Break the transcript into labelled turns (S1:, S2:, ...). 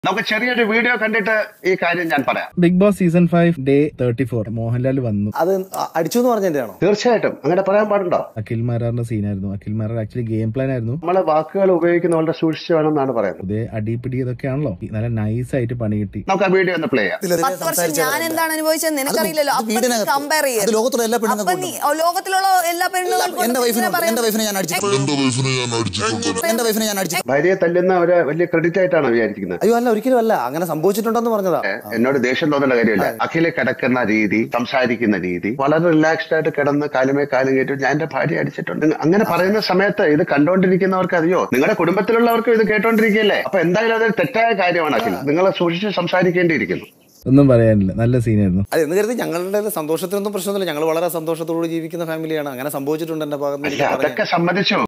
S1: നമുക്ക് ചെറിയൊരു വീഡിയോ കണ്ടിട്ട് ഈ കാര്യം ഞാൻ പറയാം
S2: Big Boss season five day thirty four Mohanlal വന്നു
S3: അത് അടിച്ചു എന്ന് പറഞ്ഞതിന്റെയാണോ
S1: തീർച്ചയായിട്ടും അങ്ങനെ പറയാൻ പാടുണ്ടോ
S2: അഖിൽ മാരാറിന്റെ സീനായിരുന്നു Akhil Marar actually game plan ആയിരുന്നു
S1: നമ്മളെ വാക്കുകൾ ഉപയോഗിക്കുന്ന വളരെ സൂക്ഷിച്ച് വേണം എന്നാണ് പറയുന്നത്
S2: പുതിയ അടിപിടി ഇതൊക്കെയാണല്ലോ നല്ല നൈസ് ആയിട്ട് പണി കിട്ടി
S1: നമുക്ക് ആ വീഡിയോ ഒന്ന് പ്ലേ ചെയ്യാം
S3: ഇതിലെതിരെ
S4: പത്ത് വർഷം
S3: സംസാരിച്ചാൽ
S4: ഞാൻ എന്താണ് അനുഭവിച്ചത് നിനക്കറിയില്ലല്ലോ
S3: അത്
S4: അപ്പൊ നീ
S3: വീടിനകത്ത്.
S4: കമ്പയർ
S3: അത് ലോകത്തുള്ള എല്ലാ പെണ്ണുങ്ങൾക്കും
S4: അപ്പൊ നീ ഓ, ലോകത്തിലുള്ള എല്ലാ പെണ്ണുങ്ങൾക്കും
S3: എന്റെ വൈഫിനെ
S4: ഇങ്ങനെ പറയാൻ
S3: എന്റെ വൈഫിനെ ഞാൻ അടിച്ചിട്ടുണ്ട് എന്റെ വൈഫിനെ ഞാൻ അടിച്ചിട്ടുണ്ട്
S1: ഭാര്യയെ തല്ലുന്ന ഒരു വലിയ ക്രെഡിറ്റ് ആയിട്ടാണ് വിചാരിക്കുന്നത്
S3: അയ്യോ അല്ല ഒരിക്കലും അല്ല അങ്ങനെ സംഭവിച്ചിട്ടുണ്ടെന്ന് പറഞ്ഞതാ
S1: എന്നോട് ദേഷ്യം തോന്നേണ്ട കാര്യമില്ല അഖില് കിടക്കുന്ന രീതി സംസാരിക്കുന്ന രീതി വളരെ റിലാക്സ്ഡ് ആയിട്ട് കിടന്ന് കാലുമേ കാലും കയറ്റി ഞാൻ എന്റെ ഭാര്യ അടിച്ചിട്ടുണ്ട് അങ്ങനെ പറയുന്ന സമയത്ത് ഇത് കണ്ടോണ്ടിരിക്കുന്നവർക്ക് അറിയോ നിങ്ങളുടെ കുടുംബത്തിലുള്ളവർക്കും ഇത് കേട്ടോണ്ടിരിക്കുകയല്ലേ അപ്പൊ എന്തായാലും അതൊരു തെറ്റായ കാര്യമാണ് അഖിൽ നിങ്ങൾ സൂക്ഷിച്ച് സംസാരിക്കേണ്ടിയിരിക്കുന്നു
S2: ഒന്നും പറയാനില്ല നല്ല സീനായിരുന്നു
S3: അത് എന്ന് കരുതി ഞങ്ങളുടെ സന്തോഷത്തിനൊന്നും പ്രശ്നമൊന്നുമില്ല ഞങ്ങൾ വളരെ സന്തോഷത്തോട് ജീവിക്കുന്ന ഫാമിലിയാണ് അങ്ങനെ സംഭവിച്ചിട്ടുണ്ട് എന്റെ ഭാഗത്ത് നിന്ന്
S1: അല്ല
S3: എനിക്ക് പറയാൻ.
S1: അതൊക്കെ സമ്മതിച്ചു